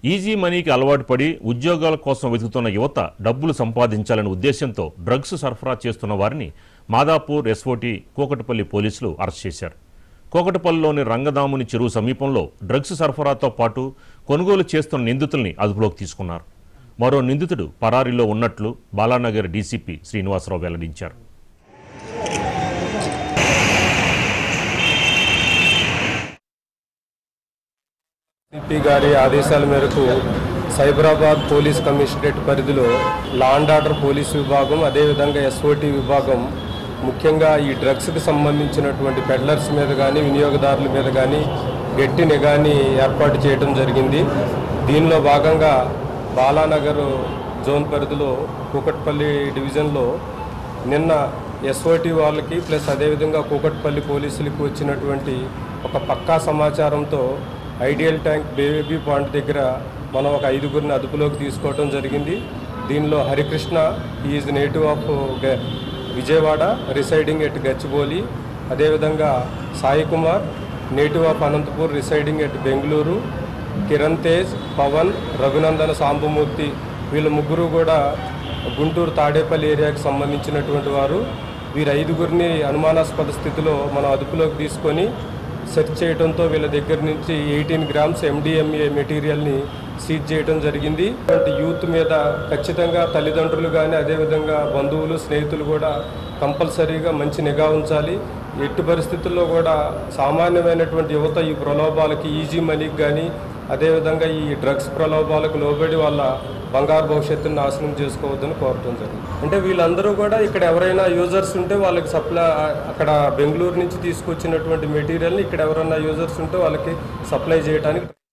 easy మనీకి అలవాటు పడి ఉద్యోగాల కోసం వెతుకుతున్న యువత డబ్బులు సంపాదించాలనే ఉద్దేశంతో డ్రగ్స్ సరఫరా చేస్తున్న వారిని మాదాపూర్ ఎస్ఓటి కోకటపల్లి పోలీసులు అరెస్ట్ చేశారు కోకటపల్లిలోని రంగదాముని చెరువు సమీపంలో డ్రగ్స్ సరఫరాతో పాటు కొనుగోలు చేస్తున్న నిందితుల్ని అదుపులోకి తీసుకున్నారు మరో నిందితుడు పరారీలో ఉన్నట్లు బాలానగర్ డీసీపీ శ్రీనివాసరావు వెల్లడించారు సిపి గారి ఆదేశాల మేరకు సైబరాబాద్ పోలీస్ కమిషనరేట్ పరిధిలో లా అండ్ ఆర్డర్ పోలీస్ విభాగం అదేవిధంగా ఎస్ఓటి విభాగం ముఖ్యంగా ఈ డ్రగ్స్కి సంబంధించినటువంటి పెడ్లర్స్ మీద కానీ వినియోగదారుల మీద కానీ గట్టి నిఘాని ఏర్పాటు చేయడం జరిగింది దీనిలో భాగంగా బాలానగర్ జోన్ పరిధిలో కూకట్పల్లి డివిజన్లో నిన్న ఎస్ఓటి వాళ్ళకి ప్లస్ అదేవిధంగా కూకట్పల్లి పోలీసులకు వచ్చినటువంటి ఒక పక్కా సమాచారంతో ఐడియల్ ట్యాంక్ బేబీ పాయింట్ దగ్గర మనం ఒక ఐదుగురిని అదుపులోకి తీసుకోవడం జరిగింది దీనిలో హరికృష్ణ ఈజ్ నేటివ్ ఆఫ్ గ- విజయవాడ రిసైడింగ్ ఎట్ గచ్చిబౌలి అదేవిధంగా Sai Kumar native of Anantapur residing at Bengaluru Kiran Tej Pavan Raghunandana Sambamurthy వీళ్ళ ముగ్గురు కూడా గుంటూరు తాడేపల్లి ఏరియాకి సంబంధించినటువంటి వారు వీరు ఐదుగురిని అనుమానాస్పద స్థితిలో మనం అదుపులోకి తీసుకొని సెర్చ్ చేయడంతో వీళ్ళ దగ్గర నుంచి ఎయిటీన్ గ్రామ్స్ ఎండిఎంఏ మెటీరియల్ని సీజ్ చేయడం జరిగింది అంటే యూత్ మీద ఖచ్చితంగా తల్లిదండ్రులు కానీ అదేవిధంగా బంధువులు స్నేహితులు కూడా కంపల్సరీగా మంచి నిఘా ఉంచాలి ఎట్టి పరిస్థితుల్లో కూడా సామాన్యమైనటువంటి యువత ఈ ప్రలోభాలకి ఈజీ మనీకి కానీ అదేవిధంగా ఈ డ్రగ్స్ ప్రలోభాలకు లోబడి వాళ్ళ బంగారు భవిష్యత్తును నాశనం చేసుకోవద్దని కోరటం జరిగింది అంటే వీళ్ళందరూ కూడా ఇక్కడ ఎవరైనా యూజర్స్ ఉంటే వాళ్ళకి సప్లై అక్కడ బెంగళూరు నుంచి తీసుకొచ్చినటువంటి మెటీరియల్ని ఇక్కడ ఎవరైనా యూజర్స్ ఉంటే వాళ్ళకి సప్లై చేయడానికి